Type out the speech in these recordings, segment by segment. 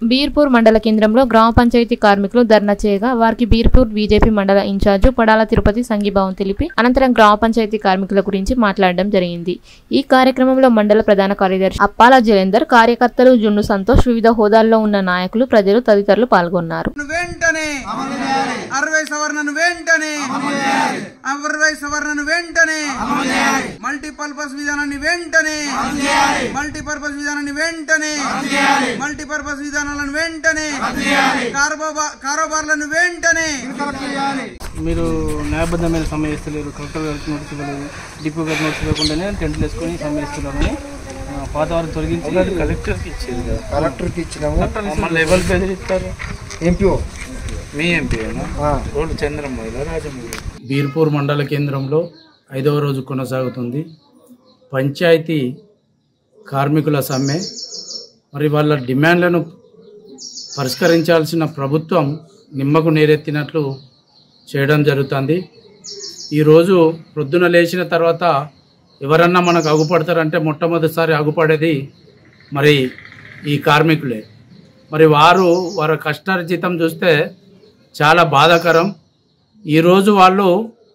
బీర్పూర్ మండల కేంద్రంలో గ్రామ పంచాయతీ కార్మికులు ధర్నా చేయగా వారికి బీర్పూర్ బీజేపీ మండల ఇన్ఛార్జు పడాల తిరుపతి సంఘీభావం తెలిపి అనంతరం గ్రామ పంచాయతీ కార్మికుల గురించి మాట్లాడడం జరిగింది ఈ కార్యక్రమంలో మండల ప్రధాన కార్యదర్శి అప్పాల జలేందర్ కార్యకర్తలు జున్ను సంతోష్ వివిధ హోదాల్లో ఉన్న నాయకులు ప్రజలు తదితరులు పాల్గొన్నారు వెంటనే అరవై సవర్ణను వెంటనే అరవై సవర్ణను వెంటనే మల్టీపర్పస్ విధానాన్ని వెంటనే మల్టీపర్పస్ విధానాన్ని వెంటనే మల్టీపర్పస్ విధానాలను వెంటనే కారోబా- కారోబార్లను వెంటనే మీరు న్యాయబద్ధమైన సమ్మె ఇస్తలేరు కలెక్టర్ గారికి నోటీస్ ఇవ్వలేదు డిపో గారికి నోటీస్ ఇవ్వకుండానే టెంట్లు వేసుకొని సమ్మె ఇస్తున్నారని ఆ, పాత వారిని తొలగించి కలెక్టర్కి ఇచ్చారు కదా కలెక్టర్కి ఇచ్చినాము మళ్ళీ ఎవరు బెదిరిస్తారు ఎంపీఓ మీ ఎంపీ ఆ. రోడ్డు చంద్రమ్మ రాజమ్మ బీర్పూర్ మండల కేంద్రంలో ఐదవ రోజు కొనసాగుతుంది పంచాయతీ కార్మికుల సమ్మె మరి వాళ్ళ డిమాండ్లను పరిష్కరించాల్సిన ప్రభుత్వం నిమ్మకు నీరెత్తినట్లు చేయడం జరుగుతుంది ఈరోజు ప్రొద్దున లేచిన తర్వాత ఎవరన్నా మనకు అగుపడతారంటే మొట్టమొదటిసారి అగుపడేది మరి ఈ కార్మికులే మరి వారు వారి కష్టార్జితం చూస్తే చాలా బాధాకరం ఈరోజు వాళ్ళు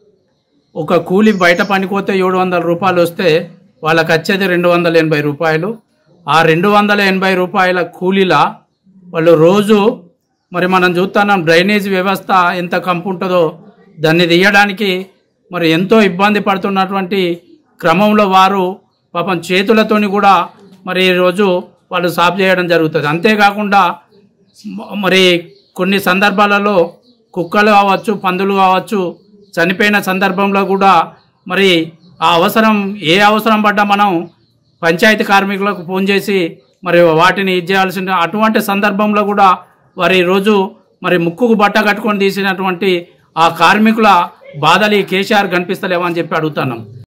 ఒక కూలి బయట పనిపోతే ఏడు వందల రూపాయలు వస్తే వాళ్ళకి వచ్చేది రెండు వందల ఎనభై రూపాయలు ఆ రెండు వందల ఎనభై రూపాయల కూలీలా వాళ్ళు రోజు మరి మనం చూస్తున్నాం డ్రైనేజ్ వ్యవస్థ ఎంత కంపు ఉంటుందో దాన్ని తీయడానికి మరి ఎంతో ఇబ్బంది పడుతున్నటువంటి క్రమంలో వారు పాపం చేతులతోని కూడా మరి ఈరోజు వాళ్ళు సాఫ్ చేయడం జరుగుతుంది అంతేకాకుండా మ- మరి కొన్ని సందర్భాలలో కుక్కలు కావచ్చు పందులు కావచ్చు చనిపోయిన సందర్భంలో కూడా మరి ఆ అవసరం ఏ అవసరం పడ్డా మనం పంచాయతీ కార్మికులకు ఫోన్ చేసి మరి వాటిని ఇది చేయాల్సిన అటువంటి సందర్భంలో కూడా వారి రోజు మరి ముక్కుకు బట్ట కట్టుకొని తీసినటువంటి ఆ కార్మికుల బాధలు ఈ కేసీఆర్ కనిపిస్తలేమని చెప్పి అడుగుతున్నాం